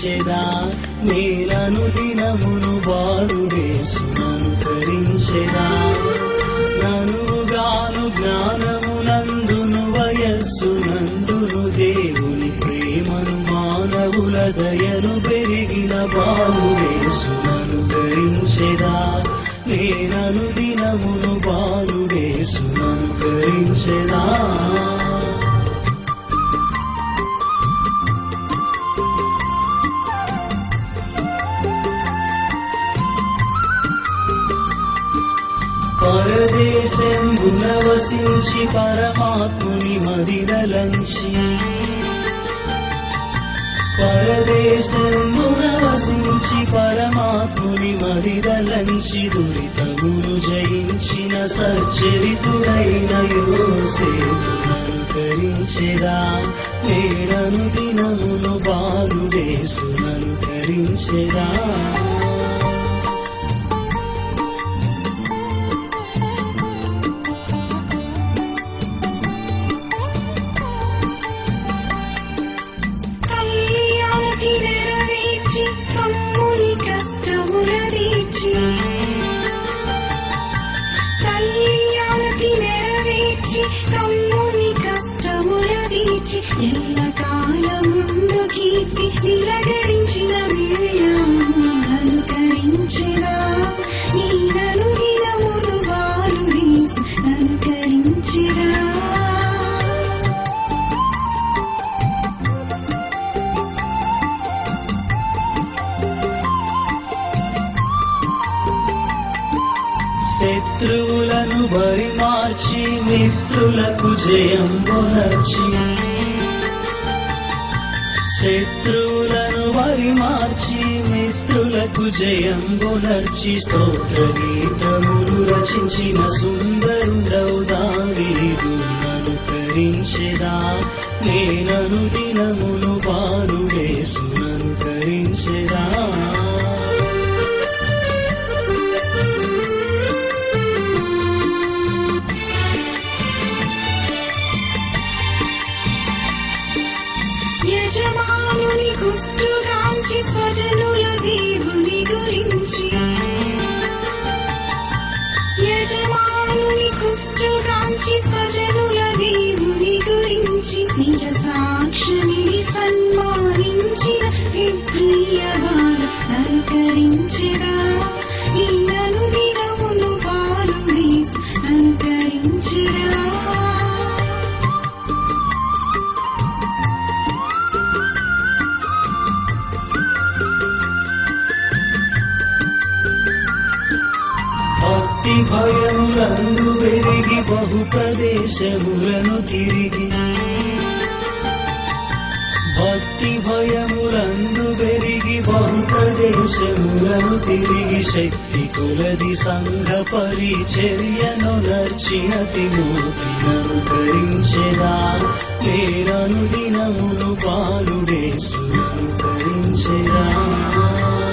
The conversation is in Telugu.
కరించెదా నేనను దినమును బాలుడేసునను కరించెదా ననుగాను జ్ఞానమునందును వయస్సునందును దేవుని ప్రేమను మానవుల దయను పెరిగిన బాలుడేసునను కరించెదా నేనను దినమును బాలుడేసునను కరించెదా పరదేశం గుణవసించి పరమాత్ముని మదిదలంచి పరదేశం గుణవసించి పరమాత్ముని మదిదలంచి దురితమును జయించిన సచ్చరితుడైన యోసేపునను కరించెదా నేనను దినమును బాలుడేసునను కరించెదా కళ్యాణకి నెరవేర్చి కమ్ముని కష్టముల తీర్చి కళ్యాణకి నెరవేర్చి కమ్ముని కష్టముల తీర్చి ఎల్ల కాలముండు కీర్తి నిలగడించిన అనుకరించరా నీ నను దినములు వారు అనుకరించరా శత్రువులను బరి మార్చి మిత్రులకు జయం బొనర్చి శత్రువులను వరి మార్చి మిత్రులకు జయం బొనర్చి స్తోత్ర గీతములు రచించిన సుందరుడవు దావీదు నన్ను కరించెదా నేనను దినమును బాలుడేసునను కరించెదా యజమానుని కుష్టుగాంచి స్వజనుల దేవుని గురించి యజమానుని కుష్టుగాంచి స్వజనుల దేవుని గురించి నిజ సాక్షిని సన్మానించిన ప్రియవారు అనుకరించరా ఈ అనుదినమును పాలు అనుకరించరా భక్తి భయములందు పెరిగి బహు ప్రదేశములను తిరిగి భక్తి భయములందు పెరిగి బహు ప్రదేశములను తిరిగి శక్తి కొలది సంఘ పరిచర్యను నర్చిన తిమోతినను కరించెదా నేనను దినమును పాలుడేసును కరించెదా